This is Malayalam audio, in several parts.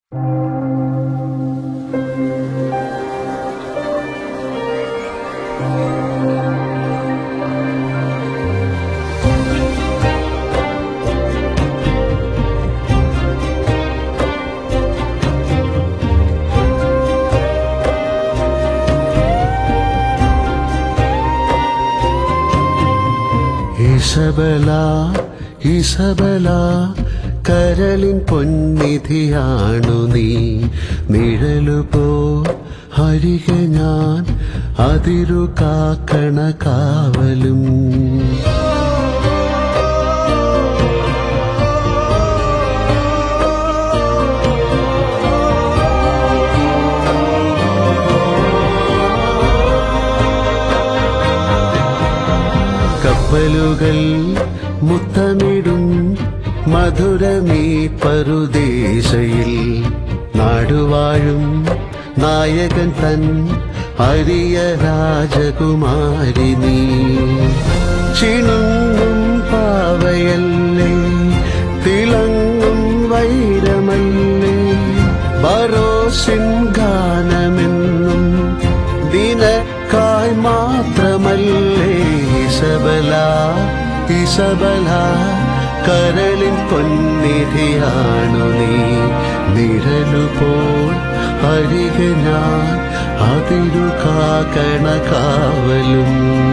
ഇസബല ഇസബല കരളിൻ പൊന്നിധിയാണു നീ നിഴലുപോ ഹരിക ഞാൻ അതിരു കാക്കണ കാവലും കപ്പലുകൾ മുത്തമിടും മധുരമീ പറുദേശയിൽ നാടുവാഴും നായകൻ തൻ അരിയ രാജകുമാരി നീ ചിണുങ്ങും പാവയല്ലേ തിളങ്ങും വൈരമല്ലേ ബറോസിൻ ഗാനമെന്നും ദിനക്കായി മാത്രമല്ലേ ഇസബല ഇസബല കരളിൻ പൊന്നിധിയാണു നീ നിഴലുപോൾ അരിക ഞാൻ അതിരു കാക്കണ കാവലും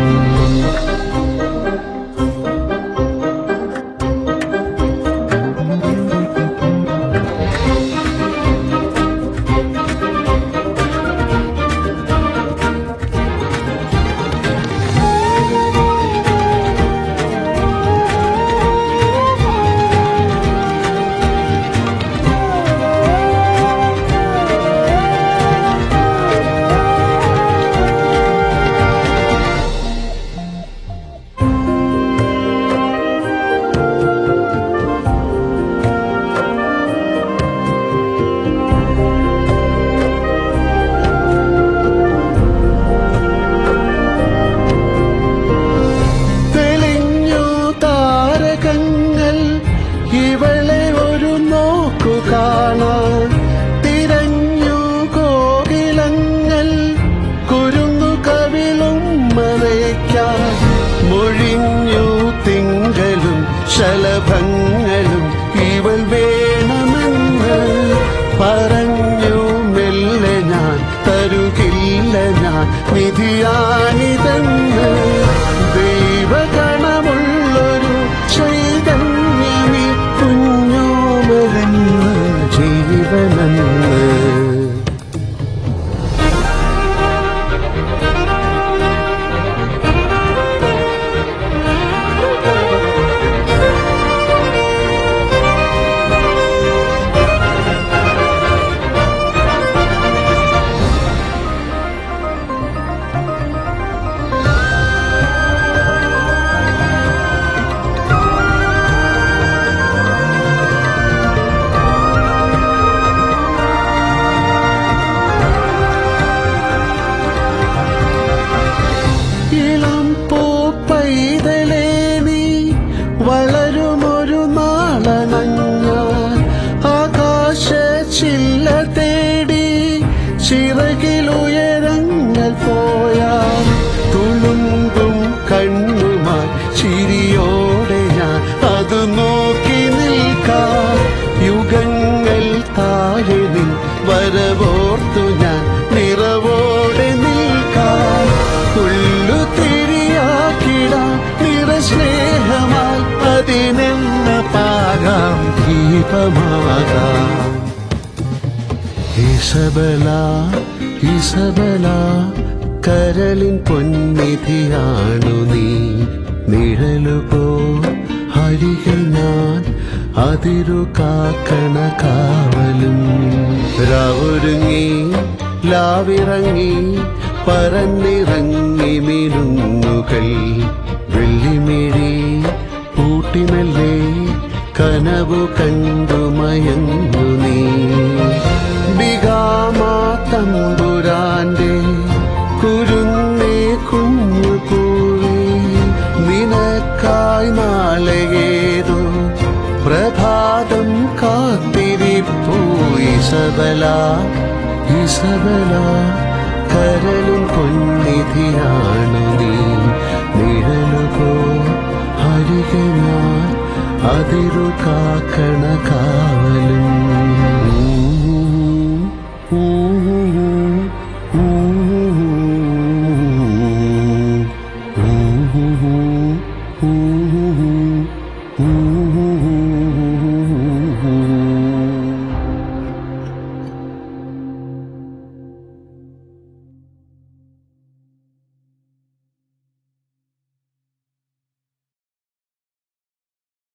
തെളിഞ്ഞു താരകങ്ങൾ ഇവളെ ഒരു നോക്കു കാണാൻ തിരഞ്ഞു കോകിലങ്ങൾ കുരുന്നു കവിളും മറയ്ക്കാൻ മൊഴിഞ്ഞു തിങ്കളും ശലഭങ്ങളും ഇവൾ വേണമെന്ന് പറഞ്ഞു മെല്ലെ ഞാൻ തരുകില്ല ഞാൻ നിധിയാണിതെന്ന് ദൈവഗണമുള്ളൊരു ചൈതന്യമി കുഞ്ഞോമലെന്ന് ജീവനെന്ന് ഇളം പൂ പൈതലേ നീ വളരുമൊരു നാളണഞ്ഞാൽ ആകാശ ചില്ല തേടി ചിറകിലുയരങ്ങൾ പോയാൽ തുളുമ്പും കണ്ണുമായി ചിരിയോടെ ഞാൻ അത് നോക്കി നിൽക്കാം യുഗങ്ങൾ താഴെ നിൻ വരവോർത്തു ഞാൻ നിറവോടെ നിൽക്കാം ഉള്ളു തിരിയാക്കിടാം നിറസ്നേഹമാൽ അതിനെന്ന പാകാം ദീപമാകാം ഇസബല ഇസബല കരളിൻ പൊന്നിധിയാണു നീ നിഴലുപോ ഹരിക ഞാൻ അതിരു കാക്കണ കാവലും രാവൊരുങ്ങി ലാവിറങ്ങി പറന്നിറങ്ങി മിനുങ്ങുകൾ വെള്ളിമിഴി കൂട്ടിമല്ലേ കനവു കണ്ടു മയങ്ങു നീ ബിഗാമാ തമ്പുരാന്റെ കുരുന്നേ കുഞ്ഞു കൂവി നിനക്കായി നാളെയേതോ പ്രഭാതം കാത്തിരിപ്പൂ ഇസബല ഇസബല കരളും പൊന്നിധിയാണു നീ നിഴലുപോ ഹരിക ഞാൻ അതിരു കാക്കണ കാവലും